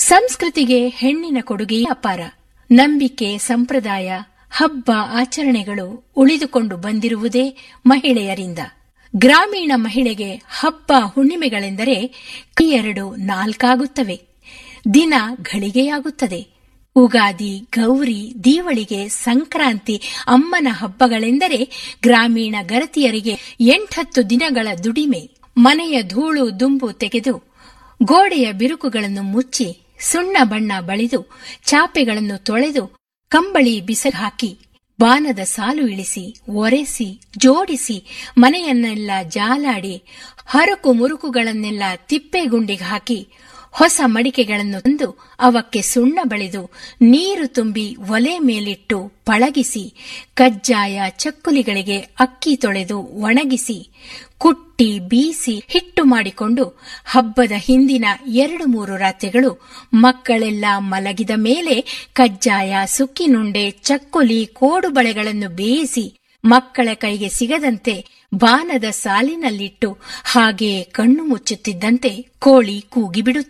ಸಂಸ್ಕೃತಿಗೆ ಹೆಣ್ಣಿನ ಕೊಡುಗೆ ಅಪಾರ ನಂಬಿಕೆ ಸಂಪ್ರದಾಯ ಹಬ್ಬ ಆಚರಣೆಗಳು ಉಳಿದುಕೊಂಡು ಬಂದಿರುವುದೇ ಮಹಿಳೆಯರಿಂದ ಗ್ರಾಮೀಣ ಮಹಿಳೆಗೆ ಹಬ್ಬ ಹುಣ್ಣಿಮೆಗಳೆಂದರೆ ಎರಡು ನಾಲ್ಕಾಗುತ್ತವೆ ದಿನ ಘಳಿಗೆಯಾಗುತ್ತದೆ ಉಗಾದಿ ಗೌರಿ ದೀವಳಿಗೆ ಸಂಕ್ರಾಂತಿ ಅಮ್ಮನ ಹಬ್ಬಗಳೆಂದರೆ ಗ್ರಾಮೀಣ ಗರತಿಯರಿಗೆ ಎಂಟತ್ತು ದಿನಗಳ ದುಡಿಮೆ ಮನೆಯ ಧೂಳು ದುಂಬು ತೆಗೆದು ಗೋಡೆಯ ಬಿರುಕುಗಳನ್ನು ಮುಚ್ಚಿ ಸುಣ್ಣ ಬಣ್ಣ ಬಳಿದು ಚಾಪೆಗಳನ್ನು ತೊಳೆದು ಕಂಬಳಿ ಬಿಸಿಲು ಹಾಕಿ ಬಾನದ ಸಾಲು ಇಳಿಸಿ ಒರೆಸಿ ಜೋಡಿಸಿ ಮನೆಯನ್ನೆಲ್ಲ ಜಾಲಾಡಿ ಹರಕು ಮುರುಕುಗಳನ್ನೆಲ್ಲ ತಿಪ್ಪೆಗುಂಡಿಗೆ ಹಾಕಿ ಹೊಸ ಮಡಿಕೆಗಳನ್ನು ತಂದು ಅವಕ್ಕೆ ಸುಣ್ಣ ಬಳಿದು ನೀರು ತುಂಬಿ ಒಲೆ ಮೇಲಿಟ್ಟು ಪಳಗಿಸಿ ಕಜ್ಜಾಯ ಚಕ್ಕುಲಿಗಳಿಗೆ ಅಕ್ಕಿ ತೊಳೆದು ಒಣಗಿಸಿ ಕುಟ್ಟಿ ಬೀಸಿ ಹಿಟ್ಟು ಮಾಡಿಕೊಂಡು ಹಬ್ಬದ ಹಿಂದಿನ ಎರಡು ಮೂರು ರಾತ್ರಿಗಳು ಮಕ್ಕಳೆಲ್ಲ ಮಲಗಿದ ಮೇಲೆ ಕಜ್ಜಾಯ ಸುಕ್ಕಿನುಂಡೆ ಚಕ್ಕುಲಿ ಕೋಡುಬಳೆಗಳನ್ನು ಬೇಯಿಸಿ ಮಕ್ಕಳ ಕೈಗೆ ಸಿಗದಂತೆ ಬಾನದ ಸಾಲಿನಲ್ಲಿಟ್ಟು ಹಾಗೆಯೇ ಕಣ್ಣು ಮುಚ್ಚುತ್ತಿದ್ದಂತೆ ಕೋಳಿ ಕೂಗಿಬಿಡುತ್ತದೆ